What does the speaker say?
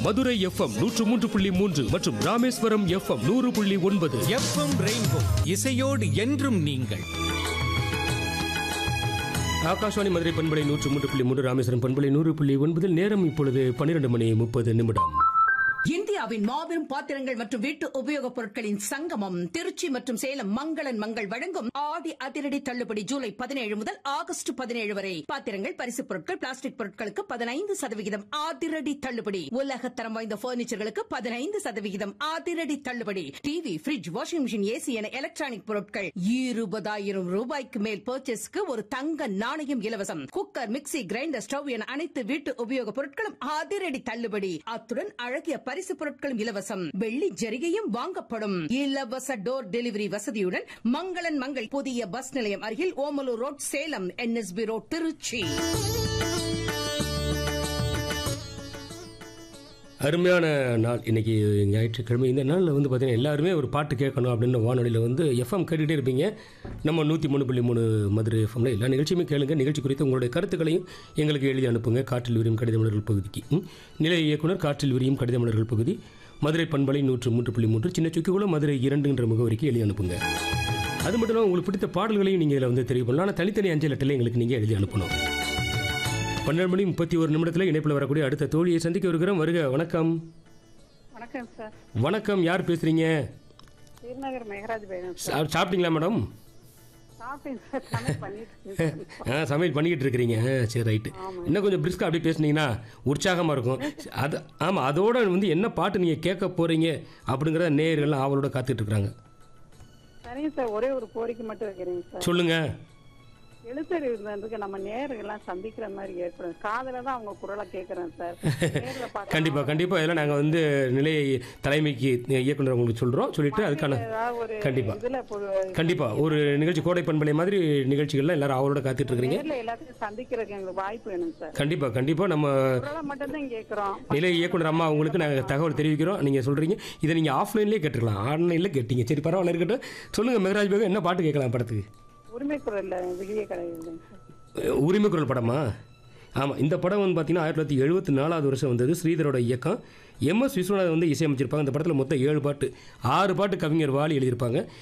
Madurai FM நூற்று மூன்று புள்ளி மூன்று மற்றும் ராமேஸ்வரம் எஃப்எம் நூறு புள்ளி ஒன்பது எஃப்எம் ரெயின்போ இசையோடு என்றும் நீங்கள் ஆகாஷ்வாணி மதுரை பண்பலை நூற்று மூன்று புள்ளி மூன்று ராமேஸ்வரம் பண்பலை நூறு புள்ளி ஒன்பதில் நேரம் இப்பொழுது பன்னிரண்டு மணி முப்பது நிமிடம் இந்தியாவின் மாபெரும் பாத்திரங்கள் மற்றும் வீட்டு உபயோகப் பொருட்களின் சங்கமம் திருச்சி மற்றும் சேலம் மங்களன் மங்கள் வழங்கும் ஆடி அதிரடி தள்ளுபடி ஜூலை பதினேழு முதல் ஆகஸ்ட் பதினேழு வரை பாத்திரங்கள் பரிசுப் பொருட்கள் பிளாஸ்டிக் பொருட்களுக்கு பதினைந்து சதவிகிதம் அதிரடி தள்ளுபடி உலகத்தரம் வாய்ந்த பர்னிச்சர்களுக்கு பதினைந்து சதவிகிதம் அதிரடி தள்ளுபடி TV fridge washing machine AC என எலக்ட்ரானிக் பொருட்கள் இருபதாயிரம் ரூபாய்க்கு மேல் பர்ச்சேஸ்க்கு ஒரு தங்க நாணயம் இலவசம் குக்கர் மிக்ஸி கிரைண்டர் ஸ்டவ் என அனைத்து வீட்டு உபயோகப் பொருட்களும் அதிரடி தள்ளுபடி அத்துடன் அழகிய பரிசு பொருட்களும் இலவசம் வெள்ளி ஜரிகையும் வாங்கப்படும் இலவச டோர் டெலிவரி வசதியுடன் மங்களன் மங்கள் புதிய பஸ் நிலையம் அருகில் Omalur road Salem NSB road Tiruchi அருமையான நாள் இன்னைக்கு ஞாயிற்றுக்கிழமை இந்த நாளில் வந்து பார்த்தீங்கன்னா எல்லாருமே ஒரு பாட்டு கேட்கணும் அப்படின்னு வானொலியில் வந்து எஃப்எம் கேட்டுகிட்டே இருப்பீங்க நம்ம நூற்றி மூணு புள்ளி மூணு மதுரை எஃப்எம்ல எல்லா நிகழ்ச்சியுமே கேளுங்க நிகழ்ச்சி குறித்து உங்களுடைய கருத்துக்களையும் எங்களுக்கு எழுதி அனுப்புங்க காற்றில் விரியும் கடிதமலர்கள் பகுதிக்கு ம். நிலைய இயக்குனர் காற்றில் விரியும் கடிதமலர்கள் பகுதி மதுரை பண்பலை நூற்று மூன்று புள்ளி மூன்று சின்ன சுக்கிக்குள்ள மதுரை இரண்டுன்ற முகவரிக்கு எழுதி அனுப்புங்க அது மட்டும் இல்லாமல் உங்களுக்கு பிடித்த பாடல்களையும் நீங்கள் இதில் வந்து தெரிய பண்ணலாம் ஆனால் தனித்தனி அஞ்சல் அட்டையில் எங்களுக்கு நீங்கள் எழுதி அனுப்பணும் பன்னெண்டு மணி முப்பத்தி ஒரு நிமிடத்தில் இணைப்பில் வரக்கூடிய அடுத்த தோழியை சந்திக்க வருகிறோம் வருக வணக்கம் வணக்கம் சார் வணக்கம் யார் பேசுறீங்க திருநகர் மெகராஜ் பையன் சார் சா- சாப்பிட்டீங்களா மேடம் சாப்பிட்டேன் சார் சமையல் பண்ணிட்டு இருக்கேன் சார். ஆ சமையல் பண்ணிக்கிட்டு இருக்கிறீங்க ஆ, சரி ரைட்டு இன்னும் கொஞ்சம் பிரிஸ்கா அப்படியே பேசுனீங்கன்னா உற்சாகமாக இருக்கும் அது ஆமாம் அதோட வந்து என்ன பாட்டு நீங்கள் கேட்க போகிறீங்க அப்படிங்கிற நேயர்கள்லாம் ஆவலோட காத்துட்டு இருக்கிறாங்க சரிங்க சார் ஒரே ஒரு கோரிக்கை மட்டும் வைக்கிறேங்க சார் சொல்லுங்கள் எழுத்தறிவு இருந்ததுக்கு நம்ம நேர்கள்லாம் சந்திக்கிற மாதிரி ஏற்படும் காதுல தான் அவங்க குரலை கேட்கறேன் சார் நேர்ல பார்த்தா கண்டிப்பாக கண்டிப்பாக இதெல்லாம் நாங்கள் வந்து நிலைய தலைமைக்கு இயக்குனர் உங்களுக்கு சொல்கிறோம் சொல்லிட்டு அதுக்கான ஏதாவது ஒரு கண்டிப்பா. இதுல பொ- கண்டிப்பாக ஒரு நிகழ்ச்சி கோடை பண்பலை மாதிரி நிகழ்ச்சிகள்லாம் எல்லாரும் ஆவலோட காத்துட்டு இருக்கிறீங்க நேர்ல எல்லாத்தையும் சந்திக்கிறதுக்கு எங்களுக்கு வாய்ப்பு வேணும் சார் கண்டிப்பாக கண்டிப்பாக நம்ம குரலை மட்டும் தான் கேட்கிறோம் நிலை இயக்குனர் அம்மா உங்களுக்கு நாங்கள் தகவல் தெரிவிக்கிறோம் நீங்கள் சொல்கிறீங்க இதை நீங்கள் ஆஃப்லைன்லேயே கேட்டுக்கலாம் ஆன்லைனில் கேட்டீங்க சரி பரவாயில்ல இருக்கட்டும் சொல்லுங்கள் மெகராஜ் பேகம் என்ன பாட்டு கேட்கலாம் படத்துக்கு உரிமை குரல்ல வெளியே கிடையாது சார் அஹ் உரிமை குரல் படமா ஆமாம் இந்த படம் வந்து பார்த்தீங்கன்னா ஆயிரத்தி தொள்ளாயிரத்தி எழுபத்தி நாலாவது வருஷம் வந்தது ஸ்ரீதரோட இயக்கம் எம்எஸ் விஸ்வநாதன் வந்து இசையமைச்சிருப்பாங்க இந்த படத்தில் மொத்தம் ஏழு பாட்டு ஆறு பாட்டு கவிஞர் வாலி எழுதியிருப்பாங்க